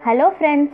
hello friends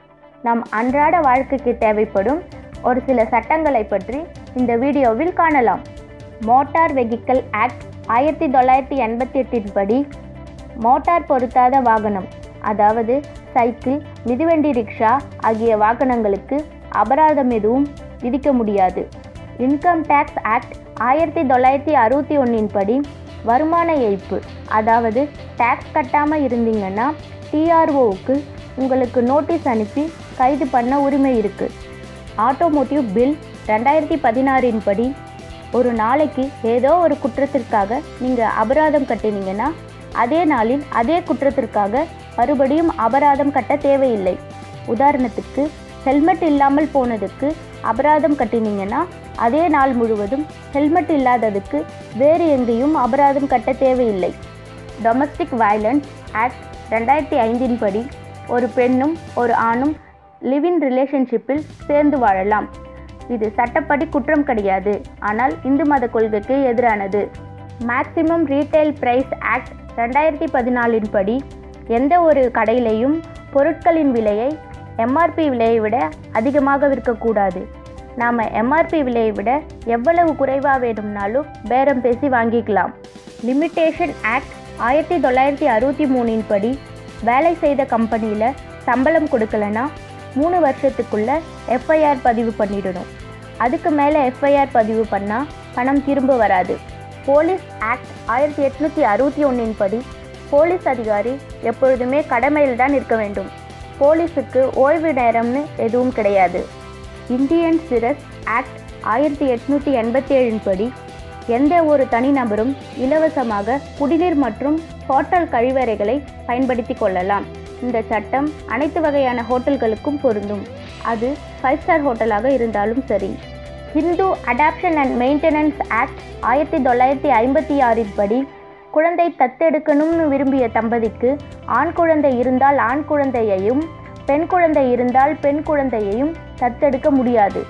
நம் அன்றாட வாழ்க்கைக்கு தேவைப்படும் ஒரு சில சட்டங்களை பற்றி இந்த வீடியோவில் காணலாம் மோட்டார் வெஹிக்கிள் ஆக்ட் ஆயிரத்தி தொள்ளாயிரத்தி எண்பத்தி எட்டின் படி மோட்டார் பொருத்தாத வாகனம் அதாவது சைக்கிள் மிதிவண்டி ரிக்ஷா ஆகிய வாகனங்களுக்கு அபராதம் எதுவும் விதிக்க முடியாது இன்கம் டேக்ஸ் ஆக்ட் ஆயிரத்தி தொள்ளாயிரத்தி அறுபத்தி ஒன்றின் படி வருமான ஏய்ப்பு அதாவது டேக்ஸ் கட்டாமல் இருந்தீங்கன்னா டிஆர்ஓவுக்கு உங்களுக்கு நோட்டீஸ் அனுப்பி கைது பண்ண உரிமை இருக்குது ஆட்டோமோட்டிவ் பில் ரெண்டாயிரத்தி பதினாறின் படி ஒரு நாளைக்கு ஏதோ ஒரு குற்றத்திற்காக நீங்கள் அபராதம் கட்டினீங்கன்னா அதே நாளில் அதே குற்றத்திற்காக மறுபடியும் அபராதம் கட்ட தேவையில்லை உதாரணத்துக்கு ஹெல்மெட் இல்லாமல் போனதுக்கு அபராதம் கட்டினீங்கன்னா அதே நாள் முழுவதும் ஹெல்மெட் இல்லாததுக்கு வேறு எங்கேயும் அபராதம் கட்ட தேவையில்லை டொமஸ்டிக் வயலன்ஸ் ஆக்ட் ரெண்டாயிரத்தி ஐந்தின் படி ஒரு பெண்ணும் ஒரு ஆணும் லிவின் ரிலேஷன்ஷிப்பில் சேர்ந்து வாழலாம் இது சட்டப்படி குற்றம் கிடையாது ஆனால் இந்து மத கொள்கைக்கு எதிரானது மேக்சிமம் ரீட்டைல் பிரைஸ் ஆக்ட் ரெண்டாயிரத்தி பதினாலின் படி எந்த ஒரு கடையிலையும் பொருட்களின் விலையை எம்ஆர்பி விலையை விட அதிகமாக விற்கக்கூடாது நாம் எம்ஆர்பி விலையை விட எவ்வளவு குறைவாக வேணும்னாலும் பேரம் பேசி வாங்கிக்கலாம் லிமிட்டேஷன் ஆக்ட் ஆயிரத்தி தொள்ளாயிரத்தி அறுபத்தி மூணின் படி வேலை செய்த கம்பெனியில் சம்பளம் கொடுக்கலனா மூணு வருஷத்துக்குள்ள எஃப்ஐஆர் பதிவு பண்ணிடணும் அதுக்கு மேலே எஃப்ஐஆர் பதிவு பண்ணால் பணம் திரும்ப வராது போலீஸ் ஆக்ட் ஆயிரத்தி எட்நூற்றி அறுபத்தி ஒன்றின் படி போலீஸ் அதிகாரி எப்பொழுதுமே கடமையில் தான் இருக்க வேண்டும் போலீஸுக்கு ஓய்வு நேரம்னு எதுவும் கிடையாது இந்தியன் சிரஸ் ஆக்ட் ஆயிரத்தி எட்நூற்றி எண்பத்தி ஏழின் படி எந்த ஒரு தனிநபரும் இலவசமாக குடிநீர் மற்றும் ஹோட்டல் கழிவறைகளை பயன்படுத்தி கொள்ளலாம் இந்த சட்டம் அனைத்து வகையான ஹோட்டல்களுக்கும் பொருந்தும் அது ஃபைவ் ஸ்டார் ஹோட்டலாக இருந்தாலும் சரி Hindu adoption and maintenance act ஆயிரத்தி தொள்ளாயிரத்தி ஐம்பத்தி ஆறின் படி குழந்தை தத்தெடுக்கணும்னு விரும்பிய தம்பதிக்கு ஆண் குழந்தை இருந்தால் ஆண் குழந்தையையும் பெண் குழந்தை இருந்தால் பெண் குழந்தையையும் தத்தெடுக்க முடியாது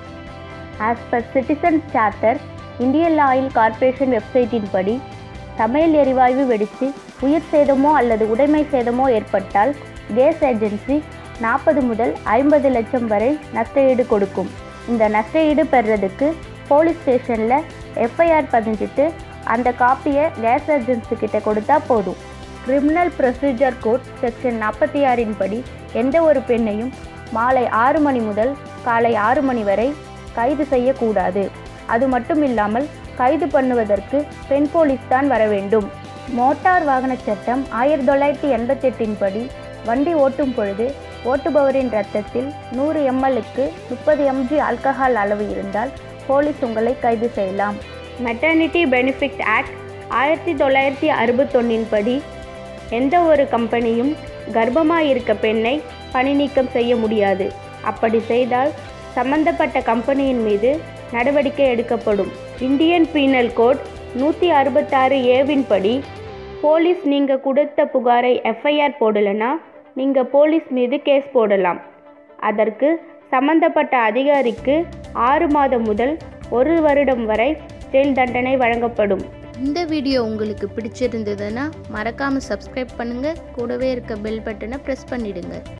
as per citizen charter Indian oil corporation வெப்சைட்டின் படி சமையல் எரிவாயு வெடித்து உயிர் சேதமோ அல்லது உடைமை சேதமோ ஏற்பட்டால் கேஸ் ஏஜென்சி நாற்பது முதல் ஐம்பது லட்சம் வரை நஷ்டஈடு கொடுக்கும் இந்த நஷ்டஈடு பெறுறதுக்கு போலீஸ் ஸ்டேஷனில் எஃப்ஐஆர் பதிஞ்சிட்டு அந்த காப்பியை கேஸ் ஏஜென்சி கிட்ட கொடுத்தா போதும் கிரிமினல் ப்ரொசீஜர் கோட் செக்ஷன் நாற்பத்தி ஆறின் படி எந்த ஒரு பெண்ணையும் மாலை ஆறு மணி முதல் காலை ஆறு மணி வரை கைது செய்யக்கூடாது அது மட்டும் இல்லாமல் கைது பண்ணுவதற்கு பெண் போலீஸ் தான் வர வேண்டும் மோட்டார் வாகன சட்டம் ஆயிரத்தி தொள்ளாயிரத்தி எண்பத்தி எட்டின் படி வண்டி ஓட்டும் பொழுது ஓட்டுபவரின் இரத்தத்தில் நூறு எம்எல்லுக்கு முப்பது எம்ஜி ஆல்கஹால் அளவு இருந்தால் போலீஸ் உங்களை கைது செய்யலாம் மெட்டர்னிட்டி பெனிஃபிட் ஆக்ட் ஆயிரத்தி தொள்ளாயிரத்தி அறுபத்தொன்னின் படி எந்த ஒரு கம்பெனியும் கர்ப்பமாக இருக்க பெண்ணை பணி நீக்கம் செய்ய முடியாது அப்படி செய்தால் சம்பந்தப்பட்ட கம்பெனியின் மீது நடவடிக்கை எடுக்கப்படும் இந்தியன் பீனல் கோட் நூற்றி அறுபத்தாறு ஏவின் படி போலீஸ் நீங்கள் கொடுத்த புகாரை எஃப்ஐஆர் போடலைன்னா நீங்கள் போலீஸ் மீது கேஸ் போடலாம் அதற்கு சம்பந்தப்பட்ட அதிகாரிக்கு ஆறு மாதம் முதல் ஒரு வருடம் வரை ஜெயில் தண்டனை வழங்கப்படும் இந்த வீடியோ உங்களுக்கு பிடிச்சிருந்ததுன்னா மறக்காமல் சப்ஸ்கிரைப் பண்ணுங்கள் கூடவே இருக்க பெல் பட்டனை ப்ரெஸ் பண்ணிடுங்க